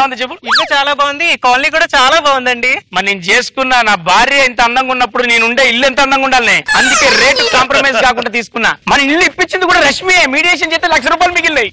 ఉంది చెప్పు ఇల్లు చాలా బాగుంది కాలనీ కూడా చాలా బాగుందండి మరి నేను చేసుకున్నా నా భార్య ఇంత అందంగా ఉన్నప్పుడు నేను ఉండే ఇల్లు ఎంత అందంగా ఉండాలి అందుకే రేట్ కాంప్రమైజ్ కాకుండా తీసుకున్నా మన ఇల్లు ఇప్పించింది కూడా రష్మి మీడియేషన్ చేస్తే లక్ష రూపాయలు మిగిలినాయి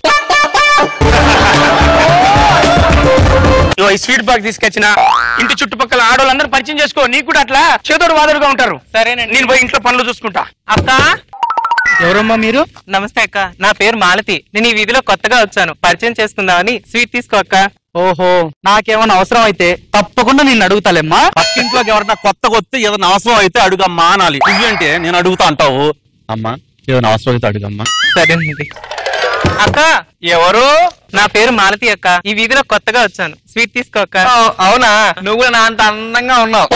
ఇగో ఈ స్వీట్ బాక్స్ తీసుకొచ్చిన ఇంటి చుట్టుపక్కల ఆడవాళ్ళందరూ పరిచయం చేసుకో నీకు కూడా అట్లా చేదోడు వాదుడుగా ఉంటారు సరేనండి నేను పోయి ఇంట్లో పనులు చూసుకుంటా అక్క ఎవరమ్మా మీరు నమస్తే అక్క నా పేరు మాలతి నేను ఈ వీధిలో కొత్తగా వచ్చాను పరిచయం చేసుకుందామని స్వీట్ తీసుకో అక్క ఓహో నాకేమైనా అవసరం అయితే తప్పకుండా నేను అడుగుతాలేమ్మా పక్కింట్లోకి ఎవరైనా కొత్తగా వస్తే ఏదైనా అవసరం అయితే అడుగమ్మా అనాలి అంటే నేను అడుగుతా అంటావు అమ్మా ఏదైనా అవసరం అయితే అడుగమ్మా సరేనండి అక్క ఎవరు నా పేరు మాలతి అక్క ఈ వీధిలో కొత్తగా వచ్చాను స్వీట్ తీసుకో అక్క అవునా నువ్వు కూడా నా అంత అందంగా ఉన్నావు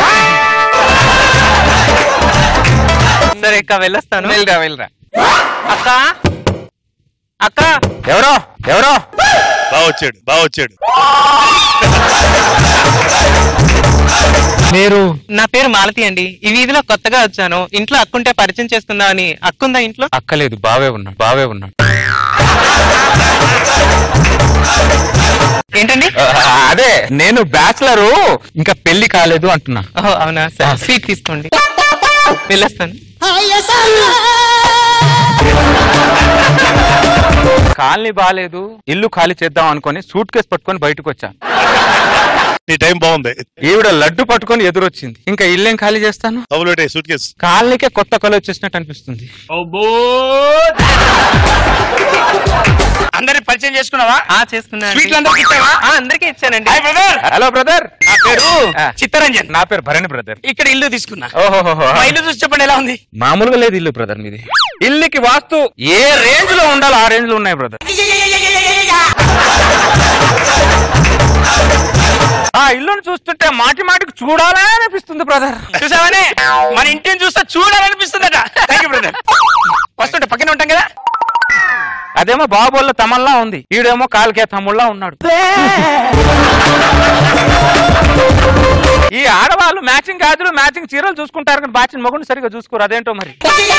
సరే అక్క వెళ్ళొస్తాను వెళ్ళరా వెళ్ళరా అక్క అక్క ఎవరో ఎవరో బాగా వచ్చాడు బాగా వచ్చాడు మీరు నా పేరు మాలతి అండి ఈ వీధిలో కొత్తగా వచ్చాను ఇంట్లో అక్కుంటే పరిచయం చేసుకుందామని అక్కుందా ఇంట్లో అక్కలేదు బావే ఉన్నాడు బావే ఉన్నాడు ఏంటండి అదే నేను బ్యాచిలరు ఇంకా పెళ్లి కాలేదు అంటున్నా ఓహో అవునా సరే స్వీట్ తీసుకోండి వెళ్ళొస్తాను కాలనీ బాగాలేదు ఇల్లు ఖాళీ చేద్దాం అనుకొని సూట్ కేసు పట్టుకొని బయటకు వచ్చా నీ టైం బాగుంది ఈవిడ లడ్డు పట్టుకొని ఎదురొచ్చింది ఇంకా ఇల్లేం ఖాళీ చేస్తాను అవులేటే సూట్ కేసు కాలనీకే కొత్త కళ వచ్చేసినట్టు అనిపిస్తుంది అందరి పరిచయం చేసుకున్నావా ఆ చేసుకున్నాను స్వీట్లు అందరికి ఇచ్చావా ఆ, అందరికీ ఇచ్చానండి హాయ్ బ్రదర్ హలో బ్రదర్ నా పేరు చిత్తరంజన్ నా పేరు భరణి బ్రదర్ ఇక్కడ ఇల్లు తీసుకున్నా ఓహోహో మా ఇల్లు చూసి చెప్పండి ఎలా ఉంది మామూలుగా లేదు ఇల్లు బ్రదర్ మీది ఇల్లుకి వాస్తు ఏ రేంజ్ లో ఉండాలో ఆ రేంజ్ లో ఉన్నాయి బ్రదర్ ఆ ఇల్లును చూస్తుంటే మాటి మాటికి చూడాలా అనిపిస్తుంది బ్రదర్ చూసావనే మన ఇంటిని చూస్తే చూడాలనిపిస్తుందట థ్యాంక్ యూ బ్రదర్ వస్తుంటే పక్కనే ఉంటాం కదా అదేమో బాబోళ్ళ తమల్లా ఉంది ఈడేమో కాలికే తమ్ముళ్ళ ఉన్నాడు ఈ ఆడవాళ్ళు మ్యాచింగ్ గాజులు మ్యాచింగ్ చీరలు చూసుకుంటారు కానీ బాచిన మొగుడు సరిగా చూసుకోరు అదేంటో మరి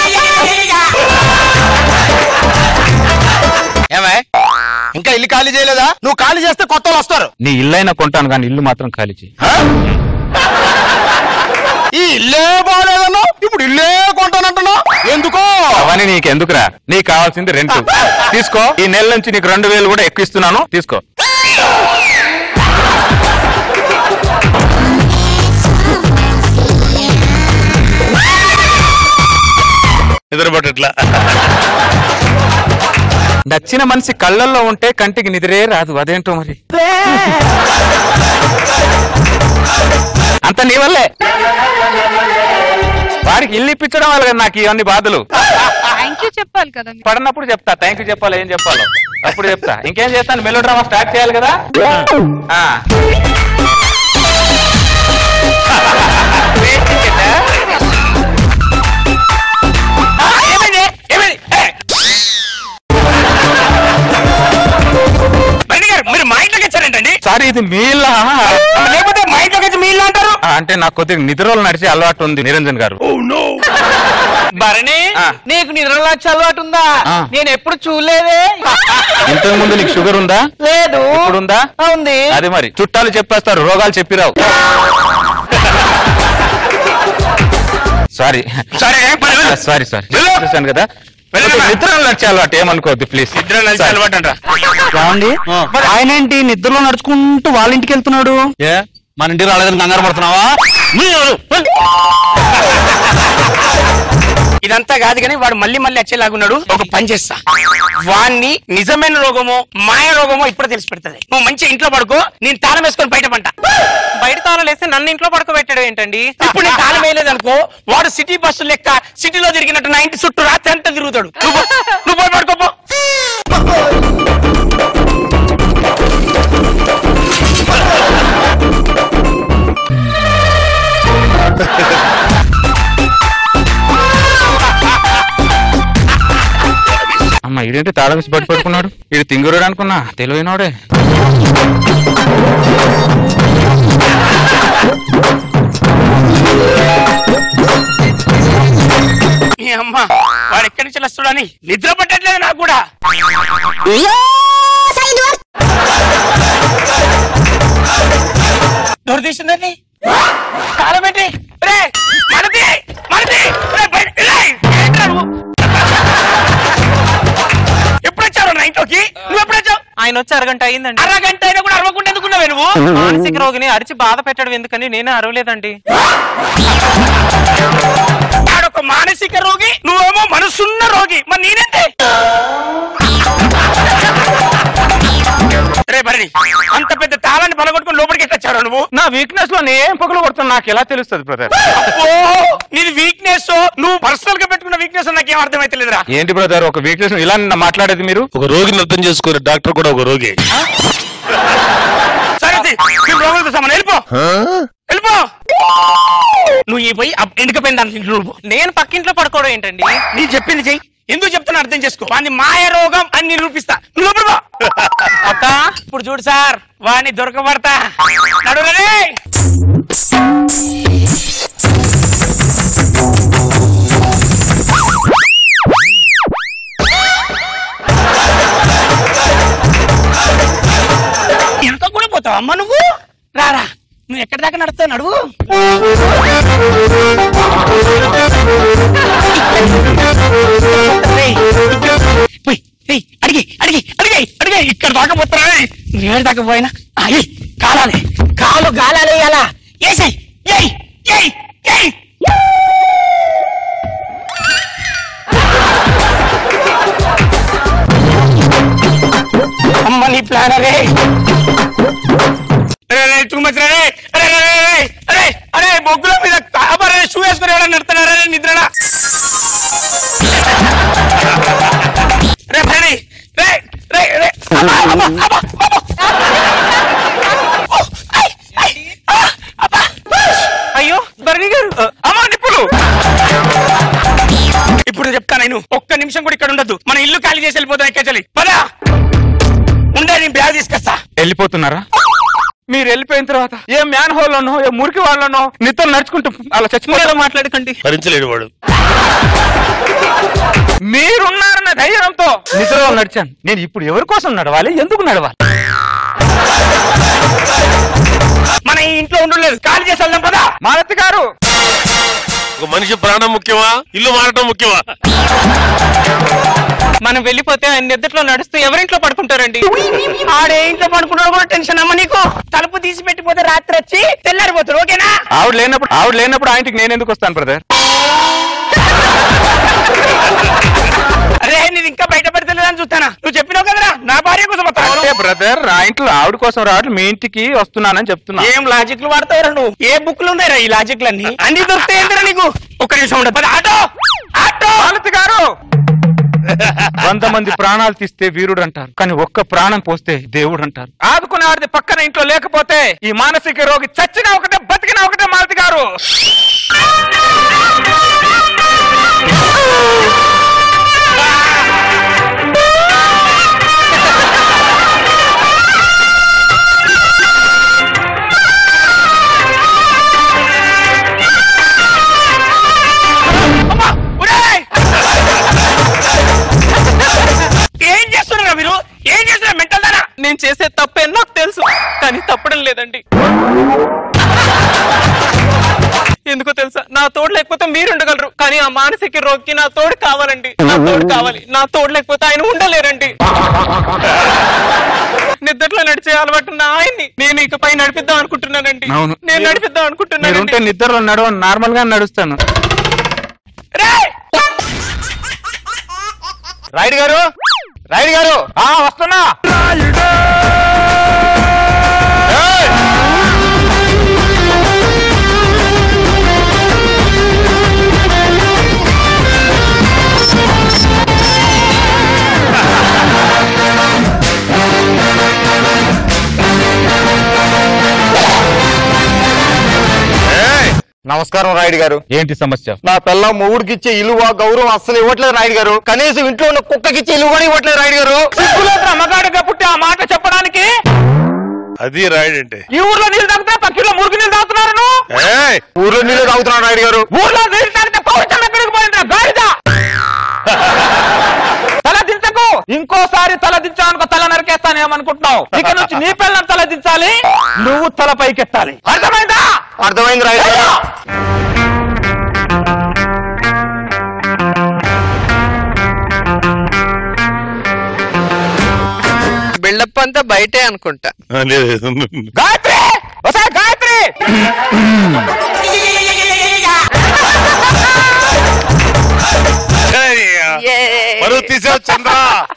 ఏమై ఇంకా ఇల్లు ఖాళీ చేయలేదా నువ్వు ఖాళీ చేస్తే కొత్త వాళ్ళు వస్తారు నీ ఇల్లైనా కొంటాను కానీ ఇల్లు మాత్రం ఖాళీ చేయి ఈ ఇల్లే బాగాలేదన్నా ఇప్పుడు ఇల్లే కొంటానంటున్నావు ఎందుకో అవన్నీ నీకెందుకురా నీకు కావాల్సింది రెంట్ తీసుకో ఈ నెల నుంచి నీకు రెండు వేలు కూడా ఎక్కిస్తున్నాను తీసుకో నిద్రపట్టట్లా నచ్చిన మనిషి కళ్ళల్లో ఉంటే కంటికి నిద్రే రాదు అదేంటో మరి అంత నీ వల్లే వాడికి ఇల్లు ఇప్పించడం వల్ల కదా నాకు ఇవన్నీ బాధలు థ్యాంక్ యూ చెప్పాలి కదా మీరు. పడినప్పుడు చెప్తా థ్యాంక్ యూ చెప్పాలి ఏం చెప్పాలో అప్పుడు చెప్తా ఇంకేం చేస్తాను మెలో డ్రామా స్టార్ట్ చేయాలి కదా ఆ. ఏమైంది ఏమైంది ఏయ్! బండి గారు మీరు మా ఇంట్లోకి వచ్చారేంటండి సారీ ఇది మీ ఇల్లా? లేకపోతే మా ఇంట్లోకి వచ్చి మీ ఇల్లు అంటారు ఆ, అంటే నాకు కొద్దిగా నిద్రలు నడిచే అలవాటు ఉంది నిరంజన్ గారు భరణి ఆ. నీకు నిద్రలాచి అలవాటు ఉందా ఆ. నేను ఎప్పుడు చూడలేదే ఇంతకు ముందు నీకు షుగర్ ఉందా లేదు ఇప్పుడు ఉందా ఉంది అది మరి చుట్టాలు చెప్పేస్తారు రోగాలు చెప్పిరావు సారీ సరే పని వెళ్ళు. సారీ సారీ వెళ్ళు. చూశాను కదా వెళ్ళమ్మా. నిద్ర నడిచే అలవాటు ఏమనుకోవద్దు ప్లీజ్ నిద్ర నడిచే అలవాటు అంట ఏమండి ఆయన ఏంటి నిద్రలో నడుచుకుంటూ వాళ్ళ ఇంటికి వెళ్తున్నాడు ఏ మన ఇంటికి రాలేదని కంగారు పడుతున్నావా ఇదంతా కాదు కానీ వాడు మళ్ళీ మళ్ళీ వచ్చేలాగున్నాడు ఒక పని చేస్తా వాణ్ణి నిజమైన రోగమో మాయ రోగమో ఇప్పుడు తెలిసి పెడుతుంది నువ్వు మంచిగా ఇంట్లో పడుకో నేను తాళం వేసుకొని బయట పంట బయట తాళాలు వేస్తే నన్ను ఇంట్లో పడుకోబెట్టాడు ఏంటండి ఇప్పుడు నేను తాళం వేయలేదు అనుకో వాడు సిటీ బస్సు లెక్క సిటీలో తిరిగినట్టు నా ఇంటి చుట్టూ రాత్రి అంతా తిరుగుతాడు నువ్వు పో. నువ్వు పోయి పడుకోపో అమ్మ ఇదేంటి తాళం వేసి బయట పడుకున్నాడు ఇది తింగురుడు అనుకున్నా తెలివైనోడే మీ అమ్మ వాడు ఎక్కడి నుంచి వస్తాడని నిద్ర పట్టట్లేదు నాకు కూడా ఎవరు తీసిందండి కాలం ఏంటి రే మనది మనది రే, బయట- రేయ్, ఏంట్రా నువ్వు? ఎప్పుడు వచ్చావు నా ఇంట్లోకి నువ్వు ఎప్పుడు వచ్చావు ఆయన వచ్చి అరగంట అయిందండి అరగంట అయినా కూడా అరవకుండా ఎందుకున్నావే నువ్వు మానసిక రోగిని అరిచి బాధ పెట్టడం ఎందుకని నేనే అరవలేదండి వాడొక మానసిక రోగి నువ్వేమో మనసున్న రోగి మరి నేనంటే రే బరి అంత పెద్ద తాళాన్ని పలగొట్టుకుని లోపలికి ఎట్టొచ్చారు నువ్వు నా వీక్నెస్ లో నేను పగలు కొడుతున్నా నాకు ఎలా తెలుస్తుంది బ్రదర్ ఓ నీది వీక్నెస్ నువ్వు పర్సనల్ గా పెట్టుకున్న వీక్నెస్ నాకేం అర్థమైతే లేదురా ఏంటి బ్రదర్ ఒక వీక్నెస్ ఇలా నా మాట్లాడేది మీరు ఒక రోగిని అర్థం చేసుకునే డాక్టర్ కూడా ఒక రోగి సరే తీ, నువ్వు రోగులతో సమానం వెళ్ళిపో వెళ్ళిపో నువ్వు ఈ పోయి అప్- ఎండుకపోయిన దాని ఇంట్లో నువ్వు నేను పక్కింట్లో పడుకోవడం ఏంటండి నీ చెప్పింది చెయ్యి ఎందుకు చెప్తున్నా అర్థం చేసుకో వాడిని మాయ రోగం అని నిరూపిస్తా నువ్వు లోపలికి పో. అక్క ఇప్పుడు చూడు సార్ వాడిని దొరకబడతా నడురే ఎంత కూడా పోతావు అమ్మ నువ్వు రారా నువ్వు ఎక్కడి దాకా నడుస్తావు నడువు రేయ్, పోయ్, ఏయ్, అడిగి అడిగి అడిగి అడిగి ఇక్కడ దాకా పోతారా నేను దాకా పోయినా ఆ, ఏయ్, కాలాలి కాలు గాలాలి అలా ఏసై ఏయ్ ఏయ్ ఏయ్ అమ్మ నీ ప్లాన్ అరే అరే అరే టూ మచ్ రే అరే అరే అరే అరే అరే బొగ్గుల మీద కాబరే షూ వేసుకుని ఎవరైనా నడుతున్నారా నిద్రనా రే భరణి రే రే రే అబ్బా, అబ్బా, అబ్బా, అబ్బా. ఓ, ఐ, ఐ, ఆ, అబ్బా. అయ్యో భరణి గారు అమ్మా నిప్పులు ఇప్పుడు చెప్తాను నేను ఒక్క నిమిషం కూడా ఇక్కడ ఉండదు మన ఇల్లు ఖాళీ చేసి వెళ్ళిపోతాం ఎక్కచలి పదా ఉండే నేను బ్యాగ్ తీసుకొస్తా వెళ్ళిపోతున్నారా మీరు వెళ్ళిపోయిన తర్వాత ఏ మ్యాన్ హోల్ లోనో ఏ మురికి వాళ్ళనో నిద్ర నడుచుకుంటూ అలా చచ్చిపోయారో మాట్లాడకండి భరించలేడు వాడు మీరున్నారన్న ధైర్యంతో నిద్రలో నడిచాను నేను ఇప్పుడు ఎవరి కోసం నడవాలి ఎందుకు నడవాలి మన ఈ ఇంట్లో ఉండలేదు ఖాళీ చేసి వెళ్దాం పదా మాలతి గారు ఒక మనిషి ప్రాణం ముఖ్యమా ఇల్లు మారటం ముఖ్యమా మనం వెళ్ళిపోతే ఆయన నిద్రలో నడుస్తూ ఎవరింట్లో పడుకుంటారండి ఆడే ఇంట్లో పడుకున్నాడు కూడా టెన్షన్ అమ్మ నీకు తలుపు తీసి పెట్టిపోతే రాత్రి వచ్చి తెల్లారిపోతాడు ఓకేనా ఆవిడ లేనప్పుడు ఆవిడ లేనప్పుడు ఆయనకి నేను ఎందుకు వస్తాను బ్రదర్ అరే నీది ఇంకా బయట పెడతలేదని చూస్తానా నువ్వు చెప్పినావు కదరా నా భార్య కోసం వస్తావు అంటే బ్రదర్ ఆ ఇంట్లో ఆవిడ కోసం రావడం మీ ఇంటికి వస్తున్నానని చెప్తున్నా ఏం లాజిక్లు వాడతావురా నువ్వు ఏ బుక్లు ఉన్నాయిరా ఈ లాజిక్లన్నీ అన్ని దొరుకుతాయి నీకు ఒక్క నిమిషం ఉండదు పద, ఆటో ఆటో మాలతి గారు వంద మంది ప్రాణాలు తీస్తే వీరుడు అంటారు కానీ ఒక్క ప్రాణం పోస్తే దేవుడు అంటారు ఆదుకునే ఆడిది పక్కన ఇంట్లో లేకపోతే ఈ మానసిక రోగి చచ్చినా ఒకటే బతికినా ఒకటే మాలతి గారు అమ్మా, ఒరేయ్! ఏం చేస్తున్నారా మీరు ఏం చేస్తున్నారు మెంటల్ దానా నేను చేసే తప్పే నాకు తెలుసు కానీ తప్పడం లేదండి ఎందుకో తెలుసా నా తోడు లేకపోతే మీరు ఉండగలరు కానీ ఆ మానసిక రోగికి నా తోడు కావాలండి నా తోడు కావాలి నా తోడు లేకపోతే ఆయన ఉండలేరండి నిద్రలో నడిచే అలవాటు ఉన్న ఆయన్ని నేను ఇకపై నడిపిద్దాం అనుకుంటున్నానండి అవును. నేను నడిపిద్దాం అనుకుంటున్నానండి మీరుంటే నిద్రలో నడవ నార్మల్ గా నడుస్తాను రేయ్! రాయుడు గారు రాయుడు గారు ఆ వస్తున్నా ఏయ్! నమస్కారం రాయుడు గారు ఏంటి సమస్య నా పిల్ల మొగుడికి ఇచ్చే ఇలువ గౌరవం అస్సలు ఇవ్వట్లేదు రాయుడు గారు కనీసం ఇంట్లో ఉన్న కుక్కకి ఇచ్చే ఇలువ కూడా ఇవ్వట్లేదు రాయుడు గారు సిగ్గులేదురా మగాడిగా పుట్టి ఆ మాట చెప్పడానికి అది రాయుడంటే ఈ ఊర్లో నీళ్ళు తాగుతా పక్కలో మురికి నీళ్ళు తాగుతున్నారు ఏయ్! ఊర్లో నీళ్ళు తాగుతున్నాడు రాయుడు గారు ఊర్లో నీళ్ళు తాగితే పౌరుషం ఎక్కడికి పోయిందిరా గాడిద తల దించకు ఇంకోసారి తల దించానుకో తల నరికేస్తా తోముతాను ఏమనుకుంటున్నావు ఇక నుంచి నీ పిల్లలు తల దించాలి నువ్వు తల పైకెత్తాలి అర్థమైందా అర్థమైంది రాయుడు గారు బిల్డప్ అంతా బయటే అనుకుంటా ఆ, లేదు గాయత్రి ఒకసారి గాయత్రి పరువు తీసావు చంద్ర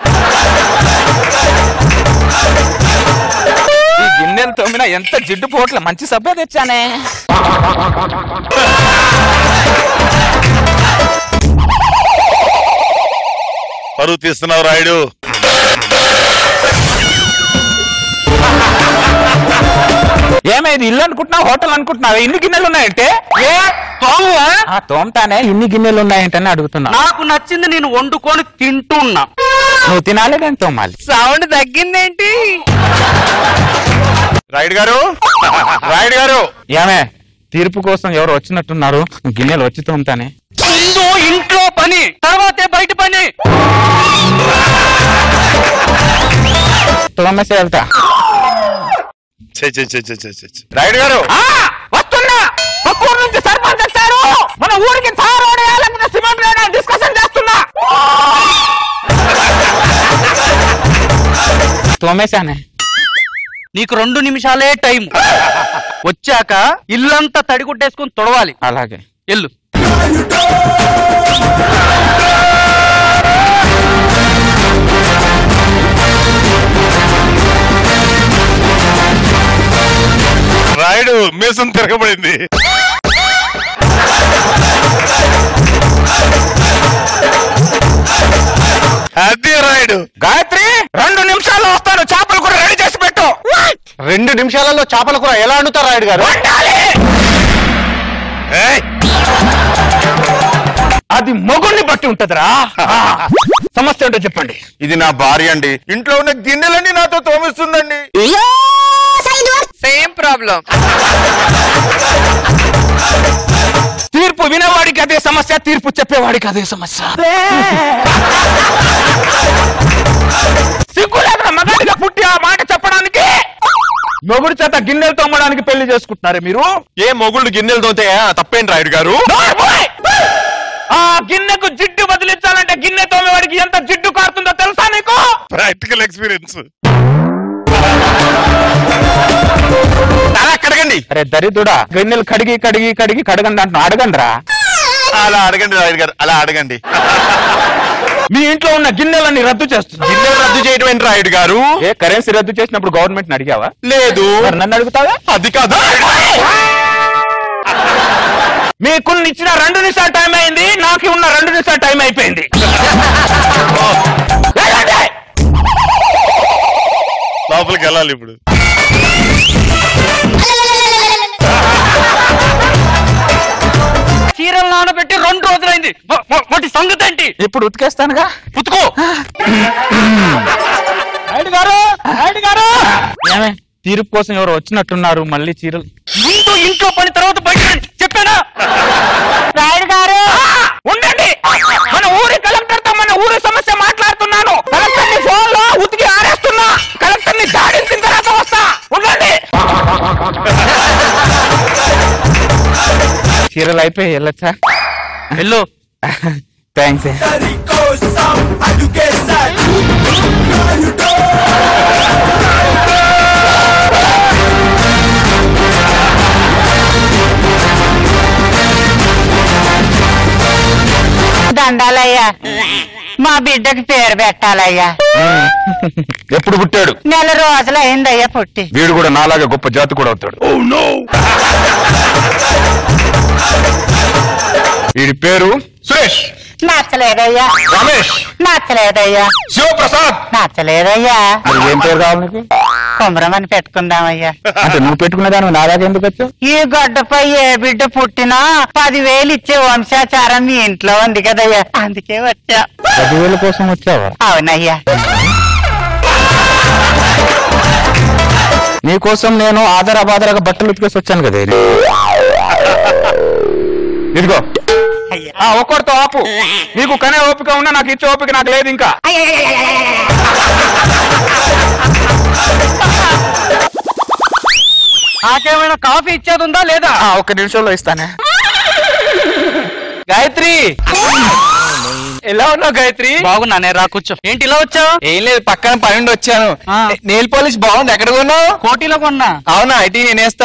ఈ గిన్నెలు తోమిన ఎంత జిడ్డు పోట్ల మంచి సభ్య తెచ్చానే పరువు తీస్తున్నావు రాయుడు ఏమైంది ఇల్లు అనుకుంటున్నావు హోటల్ అనుకుంటున్నావు ఇన్ని గిన్నెలు ఉన్నాయంటే ఏ తోమువా? ఆ, తోముతానే ఇన్ని గిన్నెలు ఉన్నాయంటని అడుగుతున్నా నాకు నచ్చింది నేను వండుకొని తింటున్నా నువ్వు తినాలి నేను తోమాలి సౌండ్ తగ్గిందేంటి రాయుడు గారు రాయుడు గారు ఏమే తీర్పు కోసం ఎవరు వచ్చినట్టున్నారు గిన్నెలు వచ్చి తోముతానే ముందు ఇంట్లో పని తర్వాతే బయట పని తోమేసి వెళ్తా ఛే, ఛే, ఛే, ఛే, ఛే, ఛే, ఛే. రాయుడు గారు ఆ, వస్తున్నా పక్కూరు నుంచి సర్పంచ్ వచ్చారు మన ఊరికి తారు వేయాలన్న సిమెంట్ వేయాలని డిస్కషన్ చేస్తున్నా తోమేశానే నీకు రెండు నిమిషాలే టైం వచ్చాక ఇల్లంతా తడిగుడ్డేసుకొని తొడవాలి అలాగే ఎల్లు రాయుడు మీసం తిరగబడింది అదే రాయుడు గాయత్రి రెండు నిమిషాల్లో వస్తాను చేపలు కూడా రెడీ చేసి పెట్టు రెండు నిమిషాలలో చేపల కూర ఎలా వండుతారు రాయుడు గారు వండాలి ఏయ్, అది మొగుణ్ణి బట్టి ఉంటదిరా ఆ, సమస్య ఏంటో చెప్పండి ఇది నా భార్య అండి ఇంట్లో ఉన్న గిన్నెలన్నీ నాతో తోమిస్తుందండి సేమ్ ప్రాబ్లం తీర్పు వినేవాడికి అదే సమస్య తీర్పు చెప్పేవాడికి అదే సమస్య సిగ్గు లేకుండా మగాడిగా పుట్టి ఆ మాట చెప్పడానికి మొగుడు చేత గిన్నెలు తోమడానికి పెళ్లి చేసుకుంటున్నారే మీరు ఏ మొగుళ్ళు గిన్నెలు తోతే తప్పేంటి రాయుడు గారు నోర్మోయ్! ఆ గిన్నెకు జిడ్డు బదిలించాలంటే గిన్నె తోమేవాడికి ఎంత జిడ్డు కారుతుందో తెలుసా నీకు ప్రాక్టికల్ ఎక్స్పీరియన్స్ అలా కడగండి అరే దరిద్రుడా గిన్నెలు కడిగి కడిగి కడిగి కడగండి అంటున్నా అడగండి రా అలా అడగండి రాయుడు గారు అలా అడగండి మీ ఇంట్లో ఉన్న గిన్నెలన్నీ రద్దు చేస్తుంది గిన్నెలు రద్దు చేయడం ఏంటి రాయుడు గారు ఏ కరెన్సీ రద్దు చేసినప్పుడు గవర్నమెంట్ అడిగావా లేదు మరి నన్ను అడుగుతావా అది కాదు మీకున్న ఇచ్చిన రెండు నిమిషాల టైం అయింది నాకు ఉన్న రెండు నిమిషాల టైం అయిపోయింది వెళ్ళండి. లోపలికి వెళ్ళాలి ఇప్పుడు చీరలు నానబెట్టి రెండు రోజులైంది వా- వా- వాటి సంగతి ఏంటి ఇప్పుడు ఉతికేస్తానుగా ఉతుకో రాయుడు గారు రాయుడు గారు ఏమే తీర్పు కోసం ఎవరు వచ్చినట్టున్నారు మళ్ళీ చీరలు ముందు ఇంట్లో పని తర్వాత బయట పని. చెప్పానా రాయుడు గారు ఉండండి మన ఊరి కలెక్టర్ తో మన ఊరి సమస్య మాట్లాడుతున్నాను కలెక్టర్ ని ఫోన్ లో ఉతికి ఆరేస్తున్నా కలెక్టర్ ని జాడించిన తర్వాత వస్తా ఉండండి చీరలు అయిపోయి వెళ్ళొచ్చా వెళ్ళు థ్యాంక్స్ దండాలయ్యా మా బిడ్డకి పేరు పెట్టాలయ్యా ఎప్పుడు పుట్టాడు నెల రోజులు అయిందయ్యా పుట్టి వీడు కూడా నాలాగా గొప్ప జాతి కూడా అవుతాడు వీడి పేరు సురేష్ నచ్చలేదయ్యా రమేష్ నచ్చలేదయ్యా శివప్రసాద్ నచ్చలేదయ్యా మరి ఏం పేరు కావాలి నీకు కుమరమని పెట్టుకుందామయ్యా అంటే నువ్వు పెట్టుకునే దాని నాలాగా ఎందుకు వచ్చావు ఈ గడ్డపై ఏ బిడ్డ పుట్టినా పదివేలు ఇచ్చే వంశాచారం మీ ఇంట్లో ఉంది కదయ్యా అందుకే వచ్చా పదివేల కోసం వచ్చావా అవునయ్యా నీకోసం నేను ఆధార బాధారగా బట్టలు ఉతికేసి వచ్చాను కదా ఇదిగో ఆ ఒక్కడితో ఆపు నీకు కనే ఓపిక ఉన్నా నాకు ఇచ్చే ఓపిక నాకు లేదు ఇంకా నాకేమైనా కాఫీ ఇచ్చేది ఉందా లేదా ఆ, ఒక్క నిమిషంలో ఇస్తానే గాయత్రి ఎలా ఉన్నావు గాయత్రి బాగున్నానే రా కూర్చో ఏంటి ఇలా వచ్చావు ఏం లేదు పక్కన పని నుండి వచ్చాను ఆ. నెయిల్ పాలిష్ బాగుంది ఎక్కడ కొన్నావు కోటిలో కొన్నా అవునా ఐటీ నేనేస్తా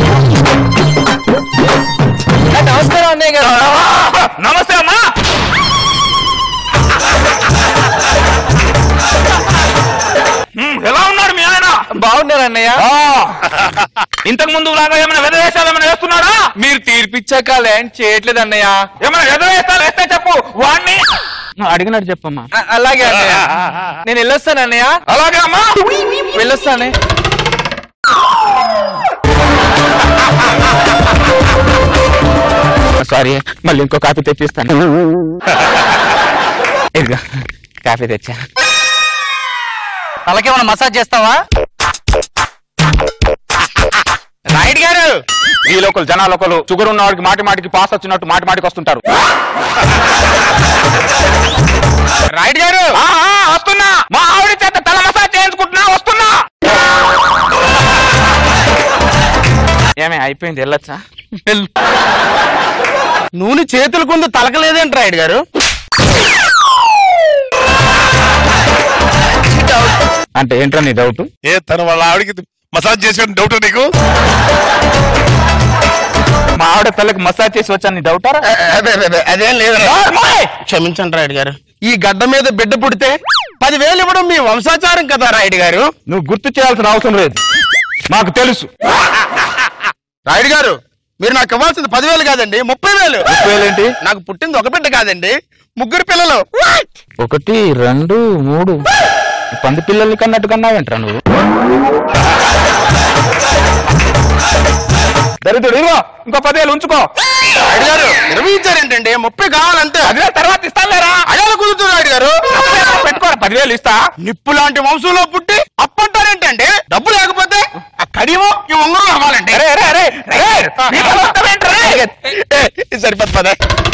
ఆ, నమస్కారం అన్నయ్య గారు నమస్తే అమ్మా హ్మ్, ఎలా ఉన్నారు మీ ఆయన బాగున్నారు అన్నయ్య ఇంతకు ముందు లాగా ఏమైనా వెదవేశాలు ఏమైనా వేస్తున్నాడా మీరు తీర్పిచ్చాక ల్యాండ్ చేయట్లేదు అన్నయ్య ఏమైనా వెదవేస్తాలు వేస్తే చెప్పు వాడిని అడిగినట్టు చెప్పమ్మా అలాగే అన్నయ్య నేను వెళ్ళొస్తాను అన్నయ్య అలాగే అమ్మా వెళ్ళొస్తానే సారీ మళ్ళీ ఇంకో కాఫీ తెప్పిస్తాను ఇదిగో కాఫీ తెచ్చా తలకేమైనా మసాజ్ చేస్తావా రాయుడు గారు ఈ లోకల్ జనాలు ఒకరు షుగర్ ఉన్న వాడికి మాటి మాటికి పాస్ వచ్చినట్టు మాటి మాటికి వస్తుంటారు రాయుడు గారు వస్తున్నా మా ఆవిడ చేత తల మసాజ్ చేయించుకుంటున్నా వస్తున్నా ఏమే అయిపోయింది వెళ్ళొచ్చా నూనె చేతులకు ఉంది తలకలేదేంటి రాయుడు గారు అంటే ఏంట్రా నీ డౌట్ ఏ తన వాళ్ళ ఆవిడకి మసాజ్ చేసిన డౌట్ నీకు మా ఆవిడ తలకి మసాజ్ చేసి వచ్చాను నీ డౌటారా అదేం లేదు క్షమించండి రాయుడు గారు ఈ గడ్డ మీద బిడ్డ పుడితే పదివేలు ఇవ్వడం మీ వంశాచారం కదా రాయుడు గారు నువ్వు గుర్తు చేయాల్సిన అవసరం లేదు మాకు తెలుసు రాయుడు గారు మీరు నాకు ఇవ్వాల్సింది పదివేలు కాదండి ముప్పై వేలు ఏంటి నాకు పుట్టింది ఒక బిడ్డ కాదండి ముగ్గురు పిల్లలు ఒకటి రెండు మూడు ఈ పంది పిల్లల్ని కన్నట్టు కన్నావేంట్రా నువ్వు దరిద్రుడు ఇదిగో ఇంకో పదేళ్ళు ఉంచుకో రాయుడు గారు ఇరవై ఇచ్చారేంటండి ముప్పై కావాలంటే అదే తర్వాత ఇస్తానులేరా అయ్యాల కుదురుతుంది రాయుడు గారు పెట్టుకోరా పదివేలు ఇస్తా నిప్పు లాంటి వంశంలో పుట్టి అప్పంటారేంటండి డబ్బు లేకపోతే ఆ కడియమో ఈ ఉంగరం అవ్వాలండి అరే అరే అరే అరే నీ పని వస్తావేంట్రా? సరిపోతుంది పద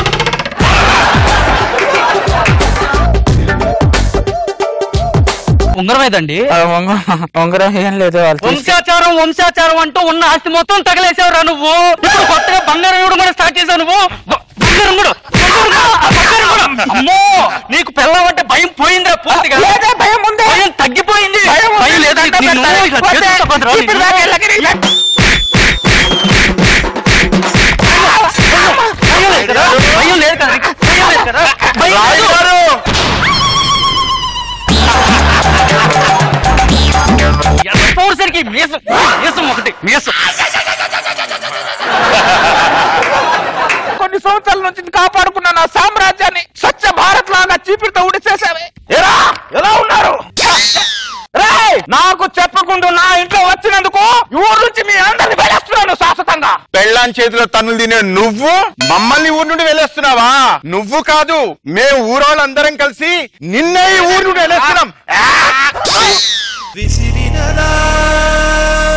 ఉంగరం ఏదండి ఆ, ఉంగరం- ఉంగరం ఏం లేదు వాళ్ళు తీసుకు- వంశాచారం వంశాచారం అంటూ ఉన్న ఆస్తి మొత్తం తగలేసావురా నువ్వు ఇప్పుడు కొత్తగా బంగారం ఇవ్వడం కూడా స్టార్ట్ చేసావు నువ్వు బ- బంగారం కూడా బంగారం కూడా, ఆ బంగారం కూడా. అమ్మో నీకు పిల్లం అంటే భయం పోయిందిరా పూర్తిగా భయం ఉంది భయం తగ్గిపోయింది భయం లేదంటే నిన్ను ఇలా చేతులతో కొట్టరా నిన్ను? భయం లేదు కదా? భయం లేదు కదా నీకు? భయం లేదు కదా? భయం లేదు. ఎంత పోసరికి మీసం మీసం ఒకటి మీసం కొన్ని సంవత్సరాల నుంచి కాపాడుకున్న నా సామ్రాజ్యాన్ని స్వచ్ఛ భారత్ లాగా చీపిరితో ఉడిచేసావే ఎరా ఎలా ఉన్నారు రేయ్, నాకు చెప్పకుండా నా ఇంట్లో వచ్చినందుకు ఈ ఊరు నుంచి మీ అందరిని వెళ్ళేస్తున్నాను శాశ్వతంగా పెళ్ళాన్ చేతిలో తన్నులు తినే నువ్వు మమ్మల్ని ఊరు నుండి వెళ్ళేస్తున్నావా నువ్వు కాదు మేము ఊరోళ్ళందరం కలిసి నిన్నే ఈ ఊరు నుండి వెళ్ళేస్తున్నాం విసిరినదా